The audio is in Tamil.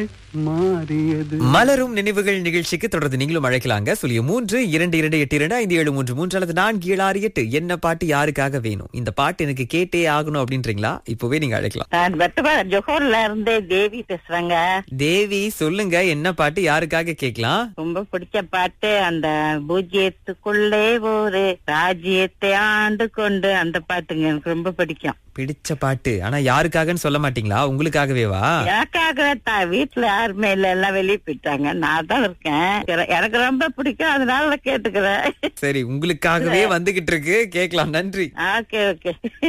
மாறியது மலரும் நினைவுகள் நிகழ்ச்சிக்கு தொடர்ந்து நீங்களும் அழைக்கலாங்க சொல்லிய மூன்று இரண்டு இரண்டு எட்டு இரண்டு ஐந்து ஏழு மூன்று மூன்று அல்லது நான்கு ஏழு ஆறு எட்டு என்ன பாட்டு யாருக்காக வேணும் இந்த பாட்டு எனக்கு கேட்டே ஆகணும் அப்படின்றீங்களா இப்பவே நீங்க அழைக்கலாம் நான் வெட்டப்பா ஜொஹோர்ல இருந்து தேவி பேசுறேங்க தேவி சொல்லுங்க என்ன பாட்டு யாருக்காக கேட்கலாம் ரொம்ப பிடிச்ச பாட்டு அந்த பூஜ்ஜியத்துக்குள்ளே ஒரு ராஜ்யத்தை ஆண்டு கொண்டு அந்த பாட்டுங்க எனக்கு ரொம்ப பிடிக்கும் பிடிச்ச பாட்டு ஆனா யாருக்காகன்னு சொல்ல மாட்டீங்களா உங்களுக்காகவேவா எனக்காக தான் வீட்டுல யாருமே இல்ல எல்லாம் வெளியே போயிட்டாங்க நான் தான் இருக்கேன் எனக்கு ரொம்ப பிடிக்கும் அதனால கேட்டுக்கிறேன் சரி உங்களுக்காகவே வந்துகிட்டு இருக்கு கேட்கலாம் நன்றி ஓகே ஓகே